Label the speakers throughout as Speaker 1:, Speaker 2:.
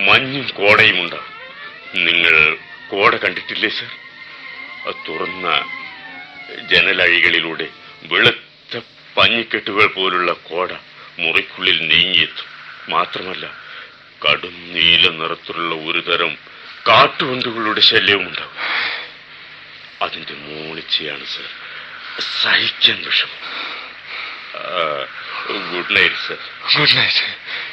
Speaker 1: മഞ്ഞും കോടയും ഉണ്ടാവും നിങ്ങൾ കോട കണ്ടിട്ടില്ലേ സർ ആ തുറന്ന ജനലഴികളിലൂടെ വെളുത്ത പഞ്ഞിക്കെട്ടുകൾ പോലുള്ള കോട മുറിക്കുള്ളിൽ നീങ്ങിയെത്തും മാത്രമല്ല കടും നീല നിറത്തിലുള്ള ഒരു തരം കാട്ടുവണ്ടുകളുടെ ശല്യവും ഉണ്ടാവും അതിന്റെ മൂളിച്ചയാണ് സർ സഹിക്കാൻ വിഷമം good night sir
Speaker 2: good night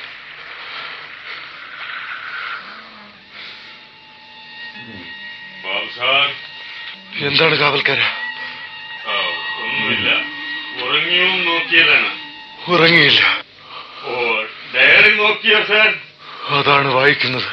Speaker 1: Babu sir
Speaker 2: എന്താണ് കാവൽക്കാര
Speaker 1: ആ, ഒന്നുമില്ല ഉറങ്ങിയോ നോക്കിയതാണ്
Speaker 2: ഉറങ്ങിയില്ല
Speaker 1: ഓ ഡയറി നോക്കിയോ സാർ
Speaker 2: അതാണ് വായിക്കുന്നത്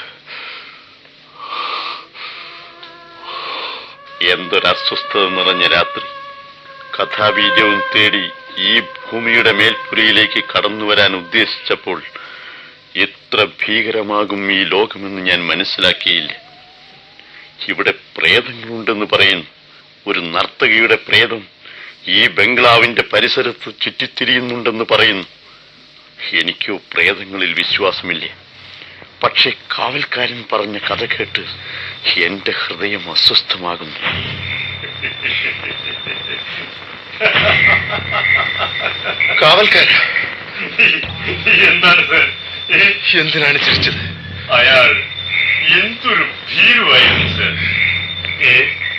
Speaker 3: എന്തൊരു അസ്വസ്ഥത നിറഞ്ഞ രാത്രി കഥാബീജവും തേടി ഈ ഭൂമിയുടെ മേൽപ്പുരയിലേക്ക് കടന്നു വരാൻ ഉദ്ദേശിച്ചപ്പോൾ എത്ര ഭീകരമാകും ഈ ലോകമെന്ന് ഞാൻ മനസ്സിലാക്കിയില്ല ഇവിടെ പ്രേതങ്ങളുണ്ടെന്ന് പറയുന്നു ഒരു നർത്തകിയുടെ പ്രേതം ഈ ബംഗ്ലാവിന്റെ പരിസരത്ത് ചുറ്റിത്തിരിയുന്നുണ്ടെന്ന് പറയുന്നു എനിക്കോ പ്രേതങ്ങളിൽ വിശ്വാസമില്ല പക്ഷെ കാവൽക്കാരൻ പറഞ്ഞ കഥ കേട്ട് എന്റെ ഹൃദയം അസ്വസ്ഥമാകുന്നു
Speaker 2: കാവൽക്കാര
Speaker 1: എന്താണ് സാർ ഏ,
Speaker 2: എന്തിനാണ് ചിരിച്ചത്
Speaker 1: അയാൾ എന്തൊരു ഭീരുവായിരുന്നു സാർ ഏ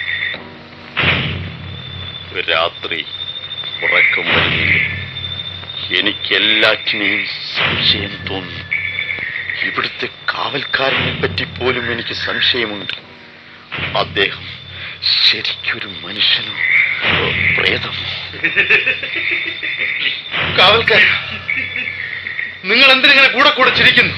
Speaker 3: രാത്രി ഉറക്കം വരുന്നില്ല എനിക്കെല്ലാറ്റിനെയും സംശയം തോന്നുന്നു ഇവിടുത്തെ കാവൽക്കാരനെ പറ്റി പോലും എനിക്ക് സംശയമുണ്ട് അദ്ദേഹം ശരിക്കൊരു മനുഷ്യനോ പ്രേതമോ
Speaker 2: കാവൽക്കാര നിങ്ങൾ എന്തിനിങ്ങനെ കൂടെ കൂടെ ചിരിക്കുന്നു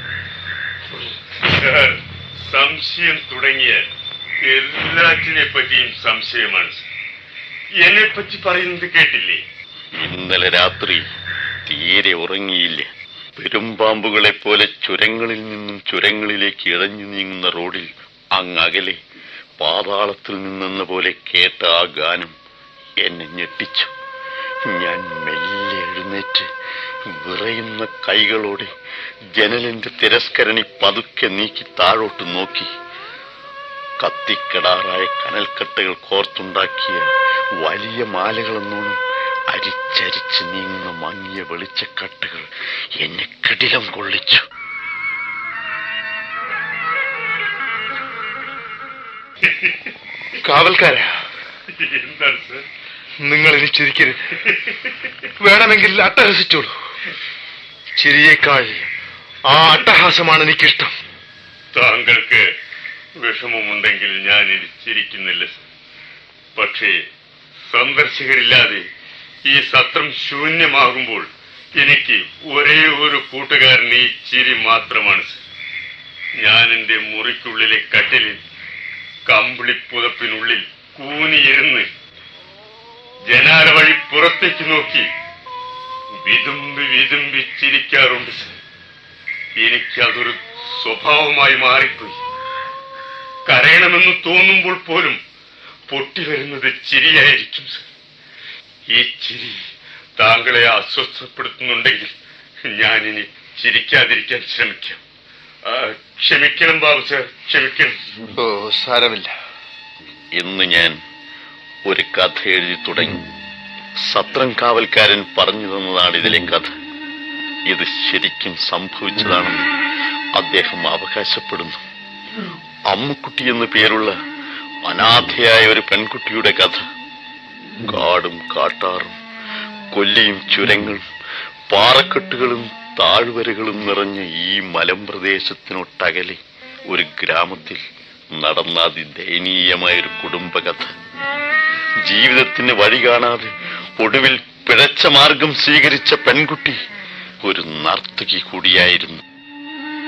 Speaker 1: സാർ സംശയം തുടങ്ങിയാൽ എല്ലാറ്റിനെ പറ്റിയും സംശയമാണ് സാർ എന്നെ പറ്റി പറയുന്നത് കേട്ടില്ലേ
Speaker 3: ഇന്നലെ രാത്രി തീരെ ഉറങ്ങിയില്ല പെരുമ്പാമ്പുകളെ പോലെ ചുരങ്ങളിൽ നിന്നും ചുരങ്ങളിലേക്ക് ഇഴഞ്ഞു നീങ്ങുന്ന റോഡിൽ അങ്ങകലെ പാതാളത്തിൽ നിന്നെന്ന പോലെ കേട്ട ആ ഗാനം എന്നെ ഞെട്ടിച്ചു ഞാൻ മെല്ലെ എഴുന്നേറ്റ് വിറയുന്ന കൈകളോടെ ജനലിന്റെ തിരസ്കരണി പതുക്കെ നീക്കി താഴോട്ട് നോക്കി കത്തിക്കെടാറായ കനൽക്കട്ടകൾ കോർത്തുണ്ടാക്കിയ വലിയ മാലകളെന്നോണം അരിച്ചരിച്ച് നീങ്ങുന്ന മങ്ങിയ വെളിച്ചക്കട്ടകൾ എന്നെ കിടിലം കൊള്ളിച്ചു
Speaker 2: കാവൽക്കാര
Speaker 1: എന്താണ് സാർ
Speaker 2: നിങ്ങൾ ഇനി ചിരിക്കരുത് വേണമെങ്കിൽ അട്ടഹസിച്ചോളൂ ചിരിയേക്കാൾ ആ അട്ടഹാസമാണ് എനിക്കിഷ്ടം
Speaker 1: താങ്കൾക്ക് വിഷമമുണ്ടെങ്കിൽ ഞാൻ ഇനി ചിരിക്കുന്നില്ല സർ. പക്ഷേ സന്ദർശകരില്ലാതെ ഈ സത്രം ശൂന്യമാകുമ്പോൾ എനിക്ക് ഒരേ ഒരു കൂട്ടുകാരൻ ഈ ചിരി മാത്രമാണ് സർ. ഞാൻ എന്റെ മുറിക്കുള്ളിലെ കട്ടിലിൽ കമ്പിളിപ്പുതപ്പിനുള്ളിൽ കൂനിയിരുന്ന് ജനാല വഴി പുറത്തേക്ക് നോക്കി വിതുമ്പി വിതുമ്പി ചിരിക്കാറുണ്ട് സർ എനിക്കതൊരു സ്വഭാവമായി മാറിപ്പോയി കരയണമെന്ന് തോന്നുമ്പോൾ പോലും പൊട്ടിവരുന്നത് ചിരിയായിരിക്കും സർ ഈ ചിരി താങ്കളെ അസ്വസ്ഥപ്പെടുത്തുന്നുണ്ടെങ്കിൽ ഞാനിനി ചിരിക്കാതിരിക്കാൻ ശ്രമിക്കാം ആ, ക്ഷമിക്കണം ബാബു സാർ ക്ഷമിക്കണം
Speaker 2: ഓ സാരമില്ല
Speaker 3: ഇന്ന് ഞാൻ ഒരു കഥ എഴുതി തുടങ്ങി സത്രം കാവൽക്കാരൻ പറഞ്ഞു തന്നതാണ് ഇതിലെ കഥ ഇത് ശരിക്കും സംഭവിച്ചതാണെന്ന് അദ്ദേഹം അവകാശപ്പെടുന്നു അമ്മുക്കുട്ടി എന്ന് പേരുള്ള അനാഥയായ ഒരു പെൺകുട്ടിയുടെ കഥ കാടും കാട്ടാറും കൊല്ലിയും ചുരങ്ങളും പാറക്കെട്ടുകളും താഴ്വരകളും നിറഞ്ഞ ഈ മലമ്പ്രദേശത്തിനൊട്ടകലെ ഒരു ഗ്രാമത്തിൽ നടന്ന അതിദയനീയമായ ഒരു കുടുംബകഥ ജീവിതത്തിന് വഴി കാണാതെ ഒടുവിൽ പിഴച്ച മാർഗം സ്വീകരിച്ച പെൺകുട്ടി ഒരു നർത്തകി കൂടിയായിരുന്നു